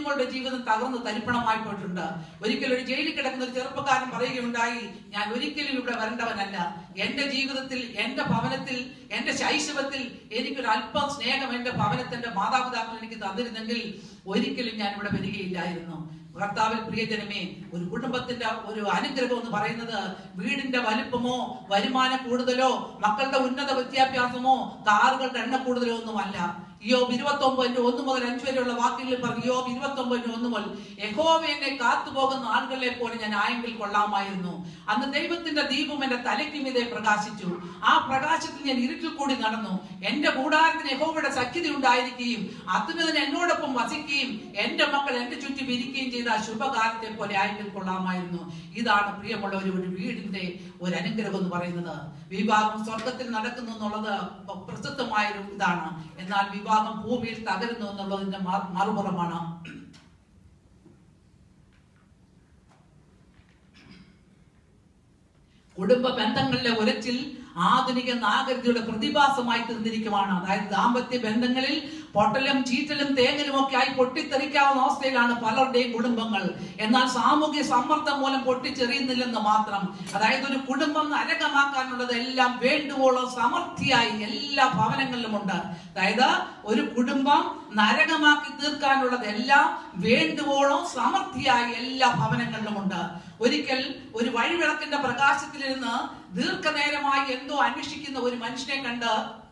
കുഞ്ഞുങ്ങളുടെ ജീവിതം തകർന്ന് തരിപ്പണമായി പോയിട്ടുണ്ട് ഒരിക്കൽ ഒരു ജയിലിൽ കിടക്കുന്ന ഒരു ചെറുപ്പക്കാരൻ പറയുകയുണ്ടായി ഞാൻ ഒരിക്കലും ഇവിടെ വരേണ്ടവനല്ല എന്റെ ജീവിതത്തിൽ എന്റെ ഭവനത്തിൽ എന്റെ ശൈശവത്തിൽ എനിക്കൊരു അല്പം സ്നേഹം എന്റെ ഭവനത്തിന്റെ മാതാപിതാക്കൾ എനിക്ക് തന്നിരുന്നെങ്കിൽ ഒരിക്കലും ഞാൻ ഇവിടെ വരികയില്ലായിരുന്നു കർത്താവിൽ പ്രിയജനമേ ഒരു കുടുംബത്തിന്റെ ഒരു അനുഗ്രഹം എന്ന് പറയുന്നത് വീടിന്റെ വലിപ്പമോ വരുമാനം കൂടുതലോ മക്കളുടെ ഉന്നത വിദ്യാഭ്യാസമോ കാറുകളുടെ എണ്ണ കൂടുതലോ ഒന്നുമല്ല യോബ് ഇരുപത്തി ഒമ്പതിന് ഒന്ന് മുതൽ അഞ്ച് വരെയുള്ള വാക്കുകളിൽ പറഞ്ഞു യോബ് ഇരുപത്തി ഒമ്പതിന് ഒന്ന് മുതൽ യഹോവ എന്നെ കാത്തുപോകുന്ന ആളുകളെ പോലെ ഞാൻ ആയെങ്കിൽ കൊള്ളാമായിരുന്നു അന്ന് ദൈവത്തിന്റെ ദീപം എന്റെ തലയ്ക്ക് മീതെ പ്രകാശിച്ചു ആ പ്രകാശത്തിൽ ഞാൻ ഇരുട്ടിൽ കൂടി നടന്നു എന്റെ കൂടാരത്തിന് യഹോവയുടെ സഖ്യത ഉണ്ടായിരിക്കുകയും അതിന് എന്നോടൊപ്പം വസിക്കുകയും എന്റെ മക്കൾ എന്റെ ചുറ്റും ഇരിക്കുകയും ചെയ്ത ആ ശുഭകാലത്തെ പോലെ ആയെങ്കിൽ കൊള്ളാമായിരുന്നു ഇതാണ് പ്രിയമുള്ള ഒരു വീടിന്റെ ഒരു അനുഗ്രഹം എന്ന് പറയുന്നത് വിവാഹം സ്വർഗത്തിൽ നടക്കുന്നു എന്നുള്ളത് പ്രസിദ്ധമായ ഒരു ഇതാണ് എന്നാൽ വിവാഹം ഭൂമിയിൽ തകരുന്നു എന്നുള്ളതിന്റെ മറു- മറുപുറമാണ് കുടുംബ ബന്ധങ്ങളിലെ ഉരച്ചിൽ ആധുനിക നാഗരികതയുടെ പ്രതിഭാസമായി തീർന്നിരിക്കുവാണ് അതായത് ദാമ്പത്യ ബന്ധങ്ങളിൽ പൊട്ടലും ചീറ്റലും തേങ്ങലും ഒക്കെ ആയി പൊട്ടിത്തെറിക്കാവുന്ന അവസ്ഥയിലാണ് പലരുടെയും കുടുംബങ്ങൾ എന്നാൽ സാമൂഹ്യ സമ്മർദ്ദം മൂലം പൊട്ടിച്ചെറിയുന്നില്ലെന്ന് മാത്രം അതായത് ഒരു കുടുംബം നരകമാക്കാനുള്ളത് എല്ലാം വേണ്ടുവോളം സമൃദ്ധിയായി എല്ലാ ഭവനങ്ങളിലുമുണ്ട് അതായത് ഒരു കുടുംബം നരകമാക്കി തീർക്കാനുള്ളത് എല്ലാം വേണ്ടുവോളം സമൃദ്ധിയായി എല്ലാ ഭവനങ്ങളിലുമുണ്ട് ഒരിക്കൽ ഒരു വഴിവിളക്കിന്റെ പ്രകാശത്തിലിരുന്ന് ദീർഘനേരമായി എന്തോ അന്വേഷിക്കുന്ന ഒരു മനുഷ്യനെ കണ്ട്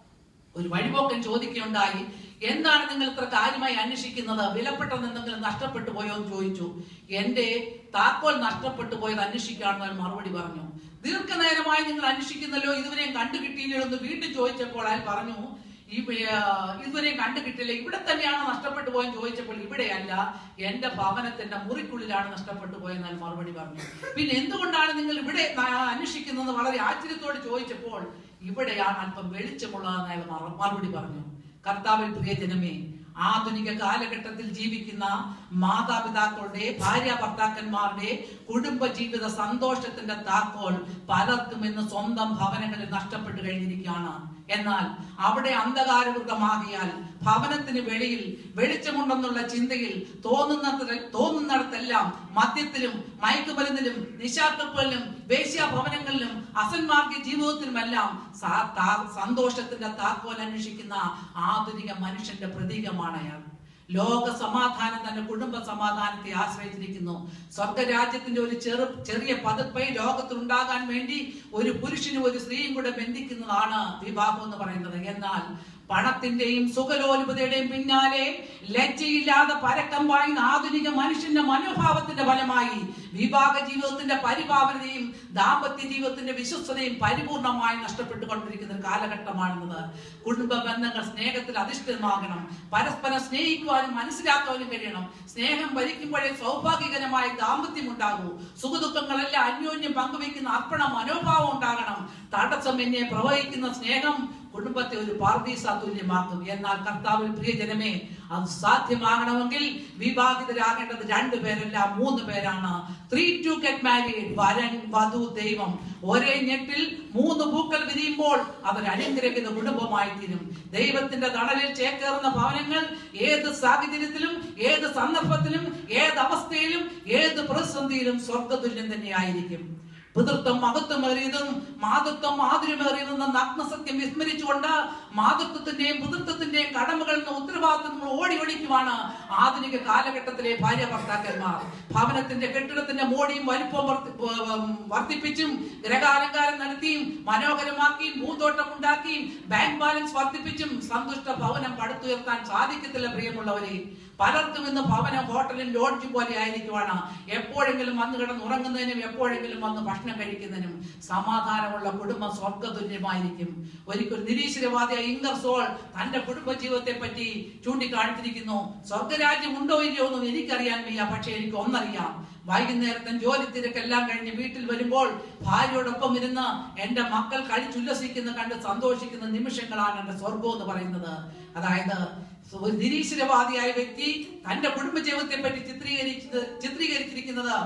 ഒരു വഴിപോക്കൻ ചോദിക്കുകയുണ്ടായി എന്താണ് നിങ്ങൾ ഇത്ര കാര്യമായി അന്വേഷിക്കുന്നത് വിലപ്പെട്ടത് എന്തെങ്കിലും നഷ്ടപ്പെട്ടു പോയോ എന്ന് ചോദിച്ചു എന്റെ താക്കോൽ നഷ്ടപ്പെട്ടു പോയത് അന്വേഷിക്കാണെന്ന് അയാൾ മറുപടി പറഞ്ഞു ദീർഘനേരമായി നിങ്ങൾ അന്വേഷിക്കുന്നല്ലോ ഇതുവരെയും കണ്ടു കിട്ടിയില്ലല്ലോ എന്ന് വീണ്ടും ചോദിച്ചപ്പോൾ അയാൾ പറഞ്ഞു ഈ ആ, ഇതുവരെയും കണ്ടു കിട്ടില്ല ഇവിടെ തന്നെയാണ് നഷ്ടപ്പെട്ടു പോയെന്ന് ചോദിച്ചപ്പോൾ ഇവിടെയല്ല എന്റെ ഭവനത്തിന്റെ മുറിക്കുള്ളിലാണ് നഷ്ടപ്പെട്ടു പോയെന്ന് അയാൾ മറുപടി പറഞ്ഞു പിന്നെ എന്തുകൊണ്ടാണ് നിങ്ങൾ ഇവിടെ ന- അന്വേഷിക്കുന്നത് വളരെ ആശ്ചര്യത്തോട് ചോദിച്ചപ്പോൾ ഇവിടെയാണ് അല്പം വെളിച്ചമുള്ളതെന്ന് അയാൾ മറു- മറുപടി പറഞ്ഞു കർത്താവിൽ പ്രിയജനമേ ആധുനിക കാലഘട്ടത്തിൽ ജീവിക്കുന്ന മാതാപിതാക്കളുടെ ഭാര്യ ഭർത്താക്കന്മാരുടെ കുടുംബ ജീവിത സന്തോഷത്തിന്റെ താക്കോൽ പലർക്കും ഇന്ന് സ്വന്തം ഭവനങ്ങളിൽ നഷ്ടപ്പെട്ടു കഴിഞ്ഞിരിക്കുകയാണ് എന്നാൽ അവിടെ അന്ധകാരവൃതമാകിയാൽ ഭവനത്തിന് വെളിയിൽ വെളിച്ചമുണ്ടെന്നുള്ള ചിന്തയിൽ തോന്നുന്ന തോന്നുന്നിടത്തെല്ലാം മദ്യത്തിലും മയക്കുമരുന്നിലും നിശാക്കപ്പലിലും വേശ്യാഭവനങ്ങളിലും അസന്മാർഗ ജീവിതത്തിലുമെല്ലാം സാ- താ- സന്തോഷത്തിന്റെ താക്കോൽ അന്വേഷിക്കുന്ന ആധുനിക മനുഷ്യന്റെ പ്രതീകമാണ് അയാൾ ലോക സമാധാനം തന്നെ കുടുംബ സമാധാനത്തെ ആശ്രയിച്ചിരിക്കുന്നു സ്വർഗരാജ്യത്തിന്റെ ഒരു ചെറു ചെറിയ പതിപ്പை ലോകത്തിൽ ഉണ്ടാകാൻ വേണ്ടി ഒരു പുരുഷനും ഒരു സ്ത്രീയും കൂടെ ബന്ധിക്കുന്നതാണ് വിവാഹം എന്ന് പറയുന്നത് എന്നാൽ പണത്തിന്റെയും സുഖലോലുപതയുടെയും പിന്നാലെ ലജ്ജയില്ലാതെ പരക്കം പായുന്ന ആധുനിക മനുഷ്യന്റെ മനോഭാവത്തിന്റെ ഫലമായി വിവാഹ ജീവിതത്തിന്റെ പരിപാവനതയും ദാമ്പത്യ ജീവിതത്തിന്റെ വിശ്വസ്തതയും പരിപൂർണമായി നഷ്ടപ്പെട്ടുകൊണ്ടിരിക്കുന്ന ഒരു കാലഘട്ടമാണെന്നത് കുടുംബ ബന്ധങ്ങൾ സ്നേഹത്തിൽ അധിഷ്ഠിതമാകണം പരസ്പരം സ്നേഹിക്കുവാനും മനസ്സിലാക്കുവാനും കഴിയണം സ്നേഹം ഭരിക്കുമ്പോഴേ സൗഭാഗ്യകരമായ ദാമ്പത്യം ഉണ്ടാകൂ സുഖദുഃഖങ്ങളെല്ലാം അന്യോന്യം പങ്കുവയ്ക്കുന്ന അർപ്പണ മനോഭാവം ഉണ്ടാകണം തടസ്സം എന്നെ പ്രവഹിക്കുന്ന സ്നേഹം കുടുംബത്തെ ഒരു പാർദീസ തുല്യമാക്കും എന്നാൽ കർത്താവിൽ പ്രിയജനമേ അത് സാധ്യമാകണമെങ്കിൽ വിവാഹിതരാകേണ്ടത് രണ്ടു പേരല്ല മൂന്ന് പേരാണ് ത്രീ ടു ഗെറ്റ് മാരീഡ് വരൻ വധു ദൈവം ഒരേ ഞെട്ടിൽ മൂന്ന് പൂക്കൾ വിരിയുമ്പോൾ അവർ അനുഗ്രഹിത കുടുംബമായി തീരും ദൈവത്തിന്റെ തണലിൽ ചേക്കേറുന്ന ഭവനങ്ങൾ ഏത് സാഹചര്യത്തിലും ഏത് സന്ദർഭത്തിലും ഏത് അവസ്ഥയിലും ഏത് പ്രതിസന്ധിയിലും സ്വർഗതുല്യം തന്നെയായിരിക്കും പിതൃത്വം മഹത്വമേറിയതും മാതൃത്വം മാധുര്യമേറിയതും എന്ന നഗ്നസത്യം വിസ്മരിച്ചുകൊണ്ട് മാതൃത്വത്തിന്റെയും പിതൃത്വത്തിന്റെയും കടമകളിൽ നിന്ന് ഉത്തരവാദിത്തങ്ങൾ ഓടി ഒളിക്കുവാണ് ആധുനിക കാലഘട്ടത്തിലെ ഭാര്യ ഭർത്താക്കന്മാർ ഭവനത്തിന്റെ കെട്ടിടത്തിന്റെ മോടിയും വലിപ്പവും വർദ്ധി- ഉം, വർദ്ധിപ്പിച്ചും ഗ്രഹാലങ്കാരം നടത്തിയും മനോഹരമാക്കിയും പൂന്തോട്ടം ഉണ്ടാക്കിയും ബാങ്ക് ബാലൻസ് വർദ്ധിപ്പിച്ചും സന്തുഷ്ട ഭവനം പടുത്തുയർത്താൻ സാധിക്കത്തില്ല പ്രിയമുള്ളവരെ പലർക്കും ഇന്ന് ഭവനം ഹോട്ടലും ലോഡ്ജും പോലെ ആയിരിക്കുവാണ് എപ്പോഴെങ്കിലും വന്ന് കിടന്ന് ഉറങ്ങുന്നതിനും എപ്പോഴെങ്കിലും വന്ന് ഭക്ഷണം കഴിക്കുന്നതിനും സമാധാനമുള്ള കുടുംബം സ്വർഗതുല്യമായിരിക്കും ഒരിക്കൽ നിരീശ്വരവാദിയായ ഇംഗർസോൾ തന്റെ കുടുംബ ജീവിതത്തെ പറ്റി ചൂണ്ടിക്കാണിച്ചിരിക്കുന്നു സ്വർഗരാജ്യം ഉണ്ടോ ഇല്ലയോ എന്നും എനിക്കറിയാൻ വയ്യ പക്ഷെ എനിക്ക് ഒന്നറിയാം വൈകുന്നേരത്തെ ജോലി തിരക്കെല്ലാം കഴിഞ്ഞ് വീട്ടിൽ വരുമ്പോൾ ഭാര്യയോടൊപ്പം ഇരുന്ന് എന്റെ മക്കൾ കഴിച്ചുല്ലസിക്കുന്ന കണ്ട് സന്തോഷിക്കുന്ന നിമിഷങ്ങളാണ് എന്റെ സ്വർഗം എന്ന് പറയുന്നത് അതായത് ഒരു നിരീശ്വരവാദിയായ വ്യക്തി തന്റെ കുടുംബ ജീവിതത്തെ പറ്റി ചിത്രീകരിച്ചത് ചിത്രീകരിച്ചിരിക്കുന്നത്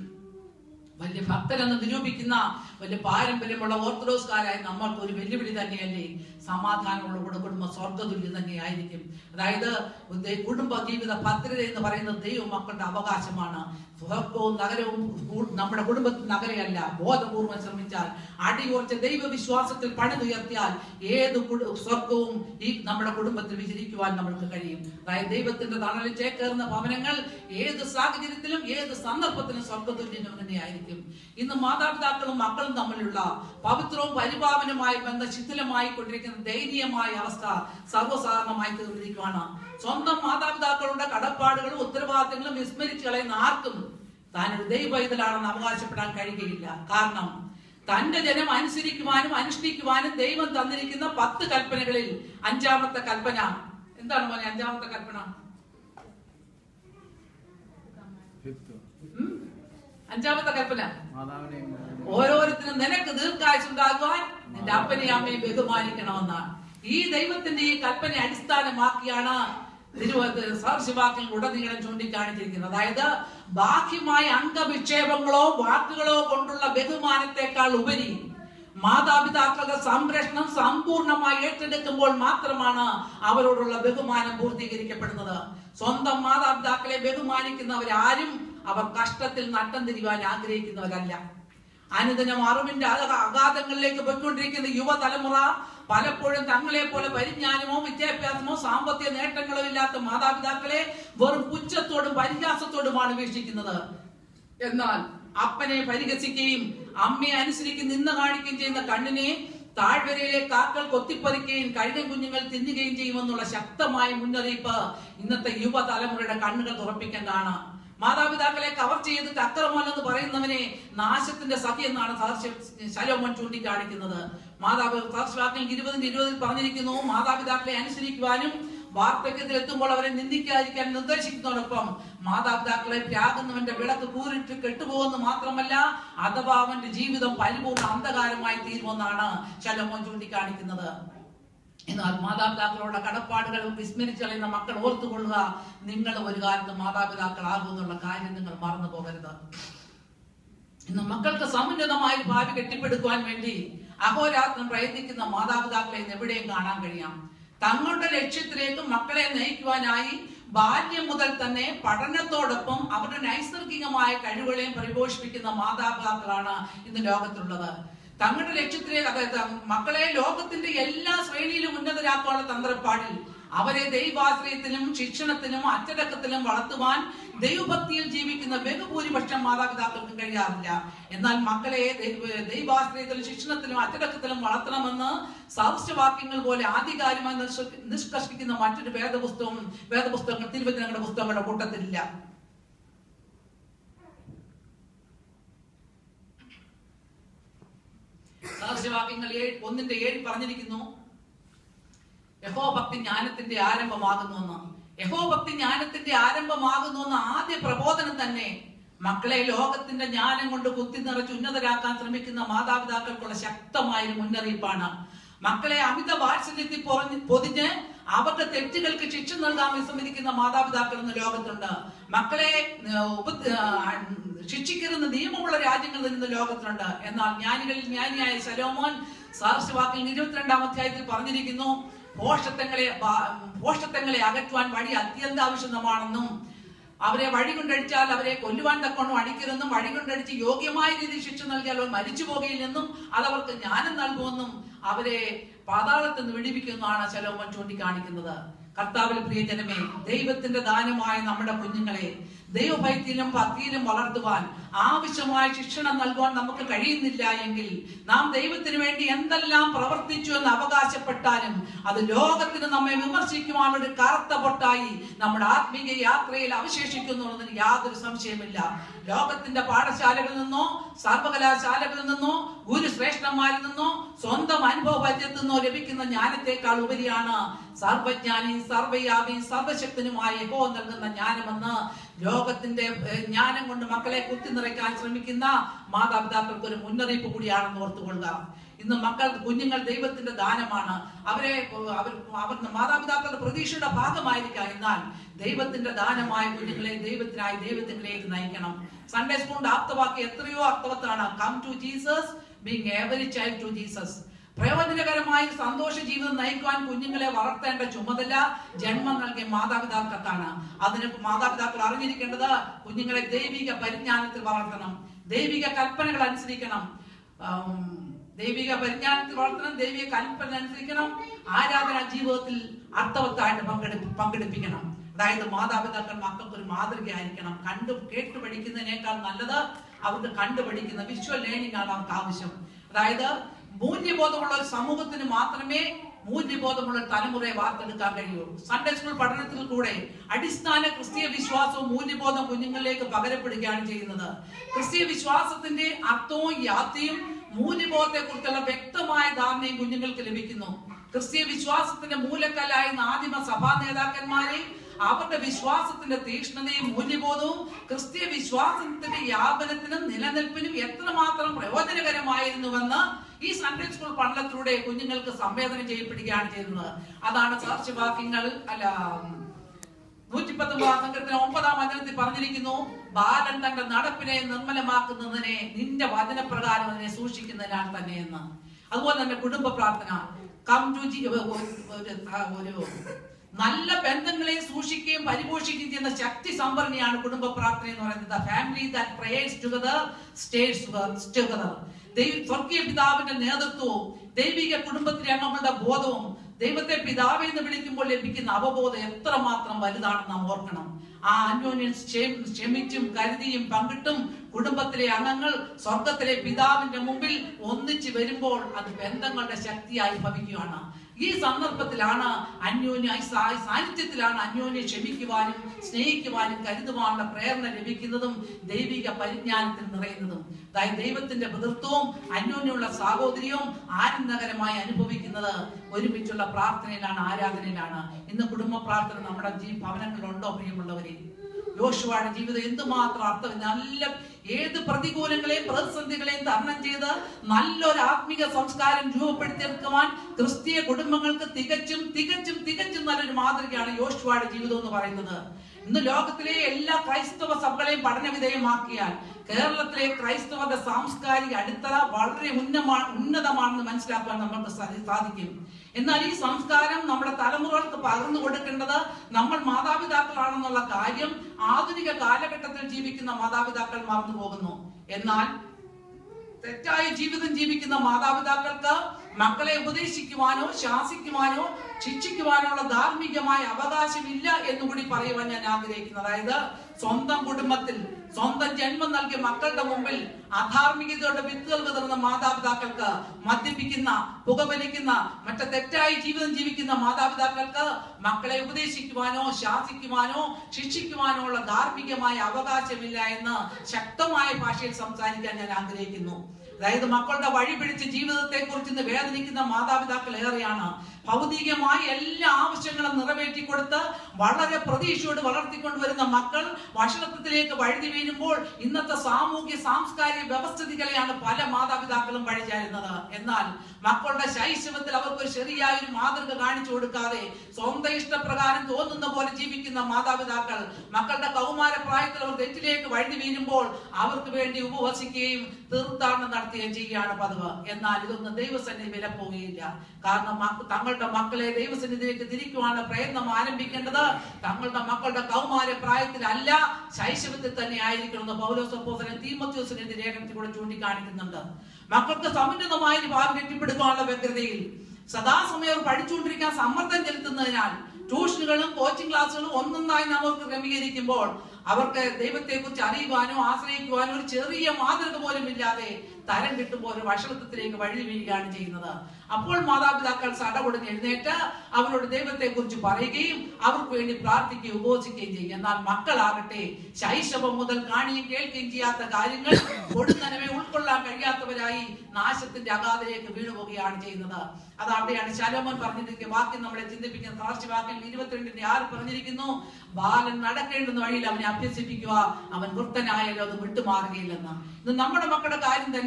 വലിയ ഭക്തരെന്ന് നിരൂപിക്കുന്ന വലിയ പാരമ്പര്യമുള്ള ഓർത്തഡോക്സുകാരായ നമ്മൾക്ക് ഒരു വെല്ലുവിളി തന്നെയല്ലേ സമാധാനമുള്ള കൂടെ കുടുംബം സ്വർഗതുല്യം തന്നെയായിരിക്കും അതായത് ദൈ- കുടുംബ ജീവിത ഭദ്രത എന്ന് പറയുന്നത് ദൈവ മക്കളുടെ അവകാശമാണ് സ്വർഗവും നഗരവും കൂ- നമ്മുടെ കുടുംബത്തിൽ നഗരയല്ല ബോധപൂർവം ശ്രമിച്ചാൽ അടിയോർച്ച ദൈവവിശ്വാസത്തിൽ പണിതുയർത്തിയാൽ ഏത് കുടു- സ്വർഗവും ഈ നമ്മുടെ കുടുംബത്തിൽ വിചരിക്കുവാൻ നമ്മൾക്ക് കഴിയും അതായത് ദൈവത്തിന്റെ തണലിൽ ചേക്കേറുന്ന ഭവനങ്ങൾ ഏത് സാഹചര്യത്തിലും ഏത് സന്ദർഭത്തിലും സ്വർഗതുല്യം തന്നെയായിരിക്കും ഇന്ന് മാതാപിതാക്കളും മക്കളും തമ്മിലുള്ള പവിത്രവും പരിപാവനമായ ബന്ധം ശിഥിലമായി കൊണ്ടിരിക്കുന്ന ദയനീയമായ അവസ്ഥ സർവ്വസാധാരണമായി തീർന്നിരിക്കുകയാണ് സ്വന്തം മാതാപിതാക്കളുടെ കടപ്പാടുകളും ഉത്തരവാദിത്തങ്ങളും വിസ്മരിച്ചു കളയുന്ന ആർക്കും താനൊരു ദൈവൈതലാണെന്ന് അവകാശപ്പെടാൻ കഴിയുകയില്ല കാരണം തന്റെ ജനം അനുസരിക്കുവാനും അനുഷ്ഠിക്കുവാനും ദൈവം തന്നിരിക്കുന്ന പത്ത് കൽപ്പനകളിൽ അഞ്ചാമത്തെ കൽപ്പന എന്താണ് മോനെ അഞ്ചാമത്തെ കൽപ്പന ഫിഫ്ത്ത് ഉം? അഞ്ചാമത്തെ കൽപ്പന മാതാവിനെയും ഓരോരുത്തരും നിനക്ക് ദീർഘായുസ് ഉണ്ടാകുവാൻ നിന്റെ അപ്പനെയും അമ്മയും ബഹുമാനിക്കണമെന്നാണ് ഈ ദൈവത്തിന്റെ ഈ കൽപ്പന അടിസ്ഥാനമാക്കിയാണ് സഹർശിവാക്യങ്ങൾ ഉടനീളം ചൂണ്ടിക്കാണിച്ചിരിക്കുന്നത് അതായത് ബാഹ്യമായ അംഗവിക്ഷേപങ്ങളോ വാക്കുകളോ കൊണ്ടുള്ള ബഹുമാനത്തെക്കാൾ ഉപരി മാതാപിതാക്കളുടെ സംരക്ഷണം സമ്പൂർണ്ണമായി ഏറ്റെടുക്കുമ്പോൾ മാത്രമാണ് അവരോടുള്ള ബഹുമാനം പൂർത്തീകരിക്കപ്പെടുന്നത് സ്വന്തം മാതാപിതാക്കളെ ബഹുമാനിക്കുന്നവരാരും അവർ കഷ്ടത്തിൽ നട്ടം തിരിവാൻ ആഗ്രഹിക്കുന്നവരല്ല അനുദിനം അറിവിന്റെ അക- അഗാധങ്ങളിലേക്ക് പോയിക്കൊണ്ടിരിക്കുന്ന യുവതലമുറ പലപ്പോഴും തങ്ങളെ പോലെ പരിജ്ഞാനമോ വിദ്യാഭ്യാസമോ സാമ്പത്തിക നേട്ടങ്ങളോ ഇല്ലാത്ത മാതാപിതാക്കളെ വെറും പുച്ഛത്തോടും പരിഹാസത്തോടുമാണ് വീക്ഷിക്കുന്നത് എന്നാൽ അപ്പനെ പരിഹസിക്കുകയും അമ്മയെ അനുസരിച്ച് നിന്ന് കാണിക്കുകയും ചെയ്യുന്ന കണ്ണിനെ താഴ്വരയിലെ കാക്കൾ കൊത്തിപ്പറിക്കുകയും കഴുകൻ കുഞ്ഞുങ്ങൾ തിന്നുകയും ചെയ്യുമെന്നുള്ള ശക്തമായ മുന്നറിയിപ്പ് ഇന്നത്തെ യുവതലമുറയുടെ കണ്ണുകൾ തുറപ്പിക്കേണ്ടതാണ് മാതാപിതാക്കളെ കവർ ചെയ്തിട്ട് അക്രമമല്ലെന്ന് പറയുന്നവനെ നാശത്തിന്റെ സഖി എന്നാണ് സദർശ- ശലോമോൻ ചൂണ്ടിക്കാണിക്കുന്നത് മാതാപി സദർശവാക്യം ഇരുപതിന്റെ ഇരുപതിൽ പറഞ്ഞിരിക്കുന്നു മാതാപിതാക്കളെ അനുസരിക്കുവാനും വാർദ്ധക്യത്തിൽ എത്തുമ്പോൾ അവരെ നിന്ദിക്കാതിരിക്കാൻ നിർദ്ദേശിക്കുന്നതോടൊപ്പം മാതാപിതാക്കളെ ത്യാഗുന്നവന്റെ വിളക്ക് കൂരിട്ട് കെട്ടുപോകുന്നു മാത്രമല്ല അഥവാ അവന്റെ ജീവിതം പരിപൂർണ്ണ അന്ധകാരമായി തീരുമെന്നാണ് ശലോമോൻ ചൂണ്ടിക്കാണിക്കുന്നത് എന്നാൽ മാതാപിതാക്കളുടെ കടപ്പാടുകൾ വിസ്മരിച്ചു കളയുന്ന മക്കൾ ഓർത്തുകൊള്ളുക നിങ്ങൾ ഒരു കാലത്ത് മാതാപിതാക്കളാകും എന്നുള്ള കാര്യം നിങ്ങൾ മറന്നു പോകരുത് ഇന്ന് മക്കൾക്ക് സമുന്നതമായ ഒരു ഭാവി കെട്ടിപ്പടുക്കുവാൻ വേണ്ടി അഹോരാത്രം പ്രയത്നിക്കുന്ന മാതാപിതാക്കളെ ഇന്ന് എവിടെയും കാണാൻ കഴിയാം തങ്ങളുടെ ലക്ഷ്യത്തിലേക്ക് മക്കളെ നയിക്കുവാനായി ബാല്യം മുതൽ തന്നെ പഠനത്തോടൊപ്പം അവരുടെ നൈസർഗികമായ കഴിവുകളെയും പരിപോഷിപ്പിക്കുന്ന മാതാപിതാക്കളാണ് ഇന്ന് ലോകത്തുള്ളത് തങ്ങളുടെ ലക്ഷ്യത്തിലേക്ക് അതായത് മക്കളെ ലോകത്തിന്റെ എല്ലാ ശ്രേണിയിലും ഉന്നതരാക്കാനുള്ള തന്ത്രപ്പാടിൽ അവരെ ദൈവാശ്രയത്തിലും ശിക്ഷണത്തിലും അച്ചടക്കത്തിലും വളർത്തുവാൻ ദൈവഭക്തിയിൽ ജീവിക്കുന്ന ബഹുഭൂരിപക്ഷം മാതാപിതാക്കൾക്ക് കഴിയാറില്ല എന്നാൽ മക്കളെ ദൈവ- ദൈവാശ്രയത്തിലും ശിക്ഷണത്തിലും അച്ചടക്കത്തിലും വളർത്തണമെന്ന് സദൃശവാക്യങ്ങൾ പോലെ ആധികാരികമായി നിഷ്ക- നിഷ്കർഷിക്കുന്ന മറ്റൊരു വേദപുസ്തകം വേദപുസ്തകങ്ങൾ തിരുവചനങ്ങളുടെ പുസ്തകങ്ങളുടെ കൂട്ടത്തിലില്ല സദൃശവാക്യങ്ങൾ ഏഴ് ഒന്നിന്റെ ഏഴ് പറഞ്ഞിരിക്കുന്നു യഹോഭക്തി ജ്ഞാനത്തിന്റെ ആരംഭമാകുന്നു എന്ന് യഹോഭക്തി ജ്ഞാനത്തിന്റെ ആരംഭമാകുന്നു എന്ന ആദ്യ പ്രബോധനം തന്നെ മക്കളെ ലോകത്തിന്റെ ജ്ഞാനം കൊണ്ട് കുത്തി നിറച്ച് ഉന്നതരാക്കാൻ ശ്രമിക്കുന്ന മാതാപിതാക്കൾക്കുള്ള ശക്തമായ ഒരു മുന്നറിയിപ്പാണ് മക്കളെ അമിത വാത്സല്യത്തിൽ പൊറഞ്ഞ് പൊതിഞ്ഞ് അവരുടെ തെറ്റുകൾക്ക് ശിക്ഷ നൽകാൻ വിസമ്മതിക്കുന്ന മാതാപിതാക്കൾ ഇന്ന് ലോകത്തുണ്ട് മക്കളെ ഏർ, ഉപ- ഏർ, ശിക്ഷിക്കരുന്ന നിയമമുള്ള രാജ്യങ്ങൾ ഇന്ന് ലോകത്തുണ്ട് എന്നാൽ ജ്ഞാനികളിൽ ജ്ഞാനിയായ ശലോമോൻ സാർശവാക്യം ഇരുപത്തിരണ്ടാം അധ്യായത്തിൽ പറഞ്ഞിരിക്കുന്നു ഭോഷത്വങ്ങളെ ബാ- ഭോഷത്വങ്ങളെ അകറ്റുവാൻ വഴി അത്യന്താവശ്യമാണെന്നും അവരെ വഴി കൊണ്ടടിച്ചാൽ അവരെ കൊല്ലുവാൻ തക്കോണം അടിക്കരുതെന്നും വഴി കൊണ്ടടിച്ച് യോഗ്യമായ രീതിയിൽ ശിക്ഷ നൽകിയാൽ അവർ മരിച്ചു പോകുകയില്ലെന്നും അതവർക്ക് ജ്ഞാനം നൽകുമെന്നും അവരെ പാതാളത്തിൽ നിന്ന് വിടിവിക്കുന്നതാണ് ശലോമൻ ചൂണ്ടിക്കാണിക്കുന്നത് കർത്താവിൽ പ്രിയജനമേ ദൈവത്തിന്റെ ദാനമായ നമ്മുടെ കുഞ്ഞുങ്ങളെ ദൈവഭയത്തിലും ഭക്തിയിലും വളർത്തുവാൻ ആവശ്യമായ ശിക്ഷണം നൽകുവാൻ നമുക്ക് കഴിയുന്നില്ല എങ്കിൽ നാം ദൈവത്തിന് വേണ്ടി എന്തെല്ലാം പ്രവർത്തിച്ചു എന്ന് അവകാശപ്പെട്ടാലും അത് ലോകത്തിന് നമ്മെ വിമർശിക്കുവാനുള്ള ഒരു കറുത്ത പൊട്ടായി നമ്മുടെ ആത്മീയ യാത്രയിൽ അവശേഷിക്കുന്നുള്ളതിന് യാതൊരു സംശയമില്ല ലോകത്തിന്റെ പാഠശാലകളിൽ നിന്നോ സർവകലാശാലകളിൽ നിന്നോ ഗുരുശ്രേഷ്ഠന്മാരിൽ നിന്നോ സ്വന്തം അനുഭവ പരിചയത്തിൽ നിന്നോ ലഭിക്കുന്ന ജ്ഞാനത്തെക്കാൾ ഉപരിയാണ് സർവജ്ഞാനി സർവയാവി സർവശക്തനുമായ യഹോ നൽകുന്ന ജ്ഞാനമെന്ന് ലോകത്തിന്റെ ഏഹ്, ജ്ഞാനം കൊണ്ട് മക്കളെ കുത്തി നിറയ്ക്കാൻ ശ്രമിക്കുന്ന മാതാപിതാക്കൾക്ക് ഒരു മുന്നറിയിപ്പ് കൂടിയാണെന്ന് ഓർത്തുകൊള്ളുക ഇന്ന് മക്കൾ കുഞ്ഞുങ്ങൾ ദൈവത്തിന്റെ ദാനമാണ് അവരെ ഏഹ്, അവർ അവർ മാതാപിതാക്കളുടെ പ്രതീക്ഷയുടെ ഭാഗമായിരിക്കാം എന്നാൽ ദൈവത്തിന്റെ ദാനമായ കുഞ്ഞുങ്ങളെ ദൈവത്തിനായി ദൈവത്തിലേക്ക് നയിക്കണം സൺഡേ സ്കൂളിന്റെ ആപ്തവാക്യം എത്രയോ അർത്ഥവത്താണ് come to Jesus being every child to Jesus പ്രയോജനകരമായ സന്തോഷ ജീവിതം നയിക്കുവാൻ കുഞ്ഞുങ്ങളെ വളർത്തേണ്ട ചുമതല ജന്മം നൽകിയ മാതാപിതാക്കൾക്കാണ് അതിന് മാതാപിതാക്കൾ അറിഞ്ഞിരിക്കേണ്ടത് കുഞ്ഞുങ്ങളെ ദൈവിക പരിജ്ഞാനത്തിൽ വളർത്തണം ദൈവിക കൽപ്പനകൾ അനുസരിക്കണം ആം, ദൈവിക പരിജ്ഞാനത്തിൽ വളർത്തണം ദൈവിക കൽപ്പന അനുസരിക്കണം ആരാധന ജീവിതത്തിൽ അർത്ഥവത്തായിട്ട് പങ്കെടു പങ്കെടുപ്പിക്കണം അതായത് മാതാപിതാക്കൾ മക്കൾക്ക് ഒരു മാതൃകയായിരിക്കണം കണ്ടു കേട്ടു പഠിക്കുന്നതിനേക്കാൾ നല്ലത് അവർക്ക് കണ്ടുപഠിക്കുന്ന വിഷ്വൽ ലേണിംഗ് ആണ് അവർക്ക് ആവശ്യം അതായത് മൂല്യബോധമുള്ള ഒരു സമൂഹത്തിന് മാത്രമേ മൂല്യബോധമുള്ള ഒരു തലമുറയെ വാർത്തെടുക്കാൻ കഴിയുള്ളൂ സൺഡേ സ്കൂൾ പഠനത്തിൽ കൂടെ അടിസ്ഥാന ക്രിസ്തീയ വിശ്വാസവും മൂല്യബോധം കുഞ്ഞുങ്ങളിലേക്ക് പകരപ്പെടുകയാണ് ചെയ്യുന്നത് ക്രിസ്തീയ വിശ്വാസത്തിന്റെ അർത്ഥവും യാത്രയും മൂല്യബോധത്തെ കുറിച്ചുള്ള വ്യക്തമായ ധാരണയും കുഞ്ഞുങ്ങൾക്ക് ലഭിക്കുന്നു ക്രിസ്തീയ വിശ്വാസത്തിന്റെ മൂലക്കല്ലായിരുന്ന ആദിമ സഭാ നേതാക്കന്മാരെ അവരുടെ വിശ്വാസത്തിന്റെ തീക്ഷ്ണതയും മൂല്യബോധവും ക്രിസ്തീയ വിശ്വാസത്തിന്റെ വ്യാപനത്തിനും നിലനിൽപ്പിനും എത്രമാത്രം പ്രയോജനകരമായിരുന്നുവെന്ന് ഈ സൺഡേ സ്കൂൾ പഠനത്തിലൂടെ കുഞ്ഞുങ്ങൾക്ക് സംവേദനം ചെയ്യപ്പെടുകയാണ് ചെയ്യുന്നത് അതാണ് സാക്ഷ്യവാക്യങ്ങൾ അല്ല നൂറ്റി പത്തൊമ്പതാം സംഘത്തിന് ഒമ്പതാം വചനത്തിൽ പറഞ്ഞിരിക്കുന്നു ബാലൻ തന്റെ നടപ്പിനെ നിർമ്മലമാക്കുന്നതിനെ നിന്റെ വചനപ്രകാരം അതിനെ സൂക്ഷിക്കുന്നതിനാൽ തന്നെയെന്ന് അതുപോലെ തന്നെ കുടുംബ പ്രാർത്ഥന കം ടു ഒരു നല്ല ബന്ധങ്ങളെ സൂക്ഷിക്കുകയും പരിപോഷിക്കുകയും ചെയ്യുന്ന ശക്തി സംഭരണിയാണ് കുടുംബ പ്രാർത്ഥന എന്ന് പറയുന്നത് family that prayers together states together ദൈവ സ്വർഗീയ പിതാവിന്റെ നേതൃത്വവും ദൈവിക കുടുംബത്തിലെ അംഗങ്ങളുടെ ബോധവും ദൈവത്തെ പിതാവ് എന്ന് വിളിക്കുമ്പോൾ ലഭിക്കുന്ന അവബോധം എത്രമാത്രം വലുതാണെന്ന് നാം ഓർക്കണം ആ അന്യോന്യം ക്ഷേ- ക്ഷമിച്ചും കരുതിയും പങ്കിട്ടും കുടുംബത്തിലെ അംഗങ്ങൾ സ്വർഗത്തിലെ പിതാവിന്റെ മുമ്പിൽ ഒന്നിച്ചു വരുമ്പോൾ അത് ബന്ധങ്ങളുടെ ശക്തിയായി ഭവിക്കുകയാണ് ഈ സന്ദർഭത്തിലാണ് അന്യോന്യ ഈ സാ- സാന്നിധ്യത്തിലാണ് അന്യോന്യം ക്ഷമിക്കുവാനും സ്നേഹിക്കുവാനും കരുതുവാനുള്ള പ്രേരണ ലഭിക്കുന്നതും ദൈവിക പരിജ്ഞാനത്തിൽ നിറയുന്നതും അതായത് ദൈവത്തിന്റെ പിതൃത്വവും അന്യോന്യമുള്ള സാഹോദര്യവും ആനന്ദകരമായി അനുഭവിക്കുന്നത് ഒരുമിച്ചുള്ള പ്രാർത്ഥനയിലാണ് ആരാധനയിലാണ് ഇന്ന് കുടുംബ പ്രാർത്ഥന നമ്മുടെ ജീ ഭവനങ്ങളിലുണ്ടോ പ്രിയമുള്ളവരെ യോശുവയുടെ ജീവിതം എന്തുമാത്രം അർത്ഥം നല്ല ഏത് പ്രതികൂലങ്ങളെയും പ്രതിസന്ധികളെയും തരണം ചെയ്ത് നല്ലൊരു ആത്മിക സംസ്കാരം രൂപപ്പെടുത്തിയെടുക്കുവാൻ ക്രിസ്തീയ കുടുംബങ്ങൾക്ക് തികച്ചും തികച്ചും തികച്ചും നല്ലൊരു മാതൃകയാണ് യോശുവയുടെ ജീവിതം എന്ന് പറയുന്നത് ഇന്ന് ലോകത്തിലെ എല്ലാ ക്രൈസ്തവ സഭകളെയും പഠനവിധേയമാക്കിയാൽ കേരളത്തിലെ ക്രൈസ്തവരുടെ സാംസ്കാരിക അടിത്തറ വളരെ ഉന്നമാ ഉന്നതമാണെന്ന് മനസ്സിലാക്കാൻ നമുക്ക് സാധി- സാധിക്കും എന്നാൽ ഈ സംസ്കാരം നമ്മുടെ തലമുറകൾക്ക് പകർന്നു കൊടുക്കേണ്ടത് നമ്മൾ മാതാപിതാക്കളാണെന്നുള്ള കാര്യം ആധുനിക കാലഘട്ടത്തിൽ ജീവിക്കുന്ന മാതാപിതാക്കൾ മറന്നു പോകുന്നു എന്നാൽ തെറ്റായ ജീവിതം ജീവിക്കുന്ന മാതാപിതാക്കൾക്ക് മക്കളെ ഉപദേശിക്കുവാനോ ശാസിക്കുവാനോ ശിക്ഷിക്കുവാനോ ഉള്ള ധാർമ്മികമായ അവകാശമില്ല എന്നുകൂടി പറയുവാൻ ഞാൻ ആഗ്രഹിക്കുന്നു അതായത് സ്വന്തം കുടുംബത്തിൽ സ്വന്തം ജന്മം നൽകിയ മക്കളുടെ മുമ്പിൽ അധാർമികതയുടെ വിത്തുകൾ വിതറുന്ന മാതാപിതാക്കൾക്ക് മദ്യപിക്കുന്ന പുകവലിക്കുന്ന മറ്റു തെറ്റായ ജീവിതം ജീവിക്കുന്ന മാതാപിതാക്കൾക്ക് മക്കളെ ഉപദേശിക്കുവാനോ ശാസിക്കുവാനോ ശിക്ഷിക്കുവാനോ ഉള്ള ധാർമ്മികമായ അവകാശമില്ല എന്ന് ശക്തമായ ഭാഷയിൽ സംസാരിക്കാൻ ഞാൻ ആഗ്രഹിക്കുന്നു അതായത് മക്കളുടെ വഴി പിടിച്ച ജീവിതത്തെ കുറിച്ച് ഇന്ന് വേദനിക്കുന്ന മാതാപിതാക്കൾ ഏറെയാണ് ഭൗതികമായ എല്ലാ ആവശ്യങ്ങളും നിറവേറ്റി കൊടുത്ത് വളരെ പ്രതീക്ഷയോട് വളർത്തിക്കൊണ്ടുവരുന്ന മക്കൾ ഭക്ഷണത്തിലേക്ക് വഴുതി വീഴുമ്പോൾ ഇന്നത്തെ സാമൂഹ്യ സാംസ്കാരിക വ്യവസ്ഥിതികളെയാണ് പല മാതാപിതാക്കളും വഴിചാരുന്നത് എന്നാൽ മക്കളുടെ ശൈശവത്തിൽ അവർക്ക് ഒരു ശരിയായ ഒരു മാതൃക കാണിച്ചു കൊടുക്കാതെ സ്വന്തം ഇഷ്ടപ്രകാരം തോന്നുന്ന പോലെ ജീവിക്കുന്ന മാതാപിതാക്കൾ മക്കളുടെ കൗമാര പ്രായത്തിൽ അവർ തെറ്റിലേക്ക് വഴുതി വീഴുമ്പോൾ അവർക്ക് വേണ്ടി ഉപവസിക്കുകയും തീർത്ഥാടനം നടത്തുകയും ചെയ്യുകയാണ് പതിവ് എന്നാൽ ഇതൊന്നും ദൈവസന്നിധി വിലപ്പോവുകയില്ല കാരണം മക്ക- തങ്ങളുടെ മക്കളെ ദൈവസന്നിധിയിലേക്ക് തിരിക്കുവാനുള്ള പ്രയത്നം ആരംഭിക്കേണ്ടത് തങ്ങളുടെ മക്കളുടെ കൗമാര പ്രായത്തിലല്ല ശൈശവത്തിൽ തന്നെ ആയിരിക്കണമെന്ന് പൗലോസപ്പോസനെ തീമത്യോസിനെതിരെ ലേഖനത്തിൽ കൂടെ ചൂണ്ടിക്കാണിക്കുന്നുണ്ട് മക്കൾക്ക് സമുന്നതമായ ഒരു ഭാവി കെട്ടിപ്പടുക്കാനുള്ള വ്യഗ്രതയിൽ സദാസമയം അവർ പഠിച്ചുകൊണ്ടിരിക്കാൻ സമ്മർദ്ദം ചെലുത്തുന്നതിനാൽ ട്യൂഷനുകളും കോച്ചിങ് ക്ലാസ്സുകളും ഒന്നൊന്നായി നാം അവർക്ക് ക്രമീകരിക്കുമ്പോൾ അവർക്ക് ദൈവത്തെ കുറിച്ച് അറിയുവാനോ ആശ്രയിക്കുവാനോ ഒരു ചെറിയ മാതൃക പോലും ഇല്ലാതെ തരം കിട്ടുമ്പോൾ ഒരു വഷളത്വത്തിലേക്ക് വഴി വീഴുകയാണ് ചെയ്യുന്നത് അപ്പോൾ മാതാപിതാക്കൾ സടകുടഞ്ഞ് എഴുന്നേറ്റ് അവരോട് ദൈവത്തെ കുറിച്ച് പറയുകയും അവർക്ക് വേണ്ടി പ്രാർത്ഥിക്കുകയും ഉപവസിക്കുകയും ചെയ്യും എന്നാൽ മക്കളാകട്ടെ ശൈശവം മുതൽ കാണുകയും കേൾക്കുകയും ചെയ്യാത്ത കാര്യങ്ങൾ കൊടുത്തനവെ ഉൾക്കൊള്ളാൻ കഴിയാത്തവരായി നാശത്തിന്റെ അഗാധയിലേക്ക് വീണുപോവുകയാണ് ചെയ്യുന്നത് അത് അവിടെയാണ് ശലോമോൻ പറഞ്ഞിരിക്കുന്ന വാക്യം നമ്മളെ ചിന്തിപ്പിക്കുന്ന സാക്ഷ്യവാക്യം ഇരുപത്തിരണ്ടിന്റെ ആറ് പറഞ്ഞിരിക്കുന്നു ബാലൻ നടക്കേണ്ടുന്ന വഴിയിൽ അവനെ അഭ്യസിപ്പിക്കുക അവൻ വൃത്തനായാലും അത് വിട്ടുമാറുകയില്ലെന്ന് ഇത് നമ്മുടെ മക്കളുടെ കാര്യം തന്നെയാണ്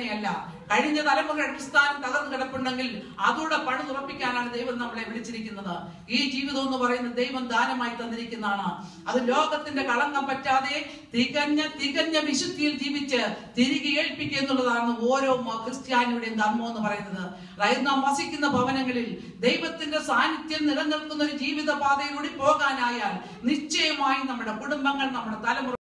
തന്നെയല്ല കഴിഞ്ഞ തലമുറയുടെ അടിസ്ഥാനം തകർന്നു കിടപ്പുണ്ടെങ്കിൽ അതോടെ പണി തുറപ്പിക്കാനാണ് ദൈവം നമ്മളെ വിളിച്ചിരിക്കുന്നത് ഈ ജീവിതം എന്ന് പറയുന്നത് ദൈവം ദാനമായി തന്നിരിക്കുന്നതാണ് അത് ലോകത്തിന്റെ കളങ്കം പറ്റാതെ തികഞ്ഞ തികഞ്ഞ വിശുദ്ധിയിൽ ജീവിച്ച് തിരികെ ഏൽപ്പിക്കുക എന്നുള്ളതാണ് ഓരോ മ- ക്രിസ്ത്യാനിയുടെയും ധർമ്മം എന്ന് പറയുന്നത് അതായത് നാം വസിക്കുന്ന ഭവനങ്ങളിൽ ദൈവത്തിന്റെ സാന്നിധ്യം നിലനിൽക്കുന്ന ഒരു ജീവിത പാതയിലൂടെ പോകാനായാൽ നിശ്ചയമായും നമ്മുടെ കുടുംബങ്ങൾ നമ്മുടെ തലമുറ